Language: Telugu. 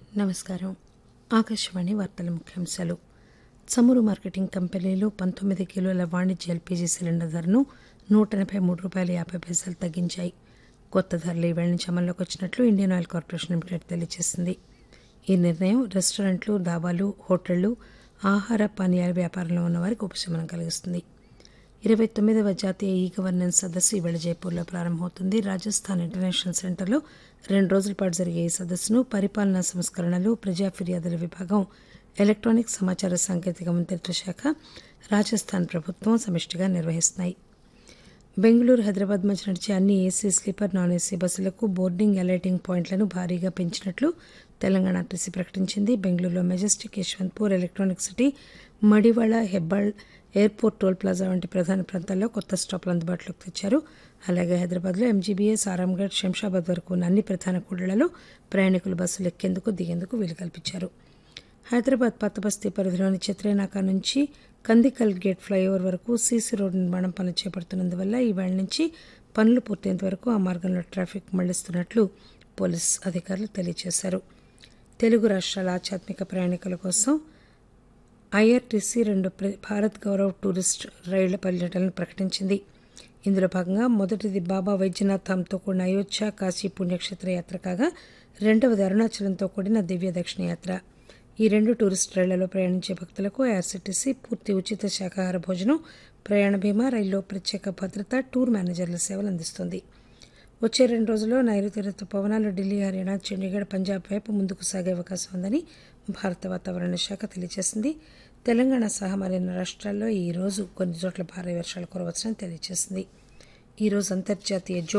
నమస్కారం ఆకాశవాణి వార్తల ముఖ్యాంశాలు చమురు మార్కెటింగ్ కంపెనీలు పంతొమ్మిది కిలోల వాణిజ్య ఎల్పీజీ సిలిండర్ ధరను నూట ఎనబై మూడు రూపాయల యాభై పైసలు తగ్గించాయి కొత్త ధరలు ఈ వేళ నుంచి అమల్లోకి వచ్చినట్లు ఇండియన్ ఆయిల్ కార్పొరేషన్ లిమిటెడ్ తెలియజేసింది ఈ నిర్ణయం రెస్టారెంట్లు దాబాలు హోటళ్లు ఆహార పానీయాల వ్యాపారంలో ఉన్న వారికి ఉపశమనం కలిగిస్తుంది ఇరవై తొమ్మిదవ జాతీయ ఈ గవర్నెన్స్ సదస్సు ఈవేళ జైపూర్లో ప్రారంభమవుతుంది రాజస్థాన్ ఇంటర్నేషనల్ సెంటర్లో రెండు రోజుల పాటు జరిగే ఈ సదస్సును పరిపాలనా సంస్కరణలు ప్రజా ఫిర్యాదుల విభాగం ఎలక్ట్రానిక్ సమాచార సాంకేతిక మంత్రిత్వ శాఖ రాజస్థాన్ ప్రభుత్వం సమిష్టిగా నిర్వహిస్తున్నాయి బెంగళూరు హైదరాబాద్ మధ్య నడిచే అన్ని ఏసీ స్లీపర్ నాన్ ఏసీ బస్సులకు బోర్డింగ్ అలైటింగ్ పాయింట్లను భారీగా పెంచినట్లు తెలంగాణ ఆర్టీసీ ప్రకటించింది బెంగళూరులో Majestic Yeshwanthpur electronic city Madiwala Hebbal airport toll plaza వంటి ప్రధాన ప్రాంతాల్లో కొత్త స్టాపులు అందుబాటులోకి తెచ్చారు అలాగే హైదరాబాద్లో ఎంజీబీఎస్ ఆరాంఘడ్ శంషాబాద్ వరకు ఉన్న అన్ని ప్రధాన కూడళ్లలో ప్రయాణికులు బస్సులు ఎక్కేందుకు దిగేందుకు వీలు కల్పించారు హైదరాబాద్ పత్తబస్తీ పరిధిలోని చిత్రేనాక నుంచి కందికల్ గేట్ ఫ్లైఓవర్ వరకు సీసీ రోడ్డు నిర్మాణం పనులు చేపడుతున్నందువల్ల ఈ వేళ నుంచి పనులు పూర్తయ్యేంత వరకు ఆ మార్గంలో ట్రాఫిక్ మళ్లిస్తున్నట్లు పోలీస్ అధికారులు తెలియజేశారు తెలుగు రాష్ట్రాల ఆధ్యాత్మిక ప్రయాణికుల కోసం ఐఆర్టీసీ రెండు భారత్ గౌరవ్ టూరిస్ట్ రైళ్ల పర్యటనలు ప్రకటించింది ఇందులో భాగంగా మొదటిది బాబా వైద్యనాథ్ ధామ్తో కూడిన అయోధ్య కాశీ పుణ్యక్షేత్ర యాత్ర కాగా రెండవది అరుణాచలంతో కూడిన దివ్య దక్షిణ యాత్ర ఈ రెండు టూరిస్ట్ రైళ్లలో ప్రయాణించే భక్తులకు ఐఆర్సీటీసీ పూర్తి ఉచిత శాకాహార భోజనం ప్రయాణ బీమా రైల్లో ప్రత్యేక భద్రత టూర్ మేనేజర్ల సేవలు అందిస్తుంది వచ్చే రెండు రోజుల్లో నైరుతి ఋతుపవనాలు ఢిల్లీ హర్యానా చండీగఢ్ పంజాబ్ వైపు ముందుకు సాగే అవకాశం ఉందని భారత వాతావరణ శాఖ తెలియజేసింది తెలంగాణ సహా మరిన్ని రాష్ట్రాల్లో ఈ రోజు కొన్ని చోట్ల భారీ వర్షాలు కురవచ్చని తెలియజేసింది ఈ రోజు అంతర్జాతీయ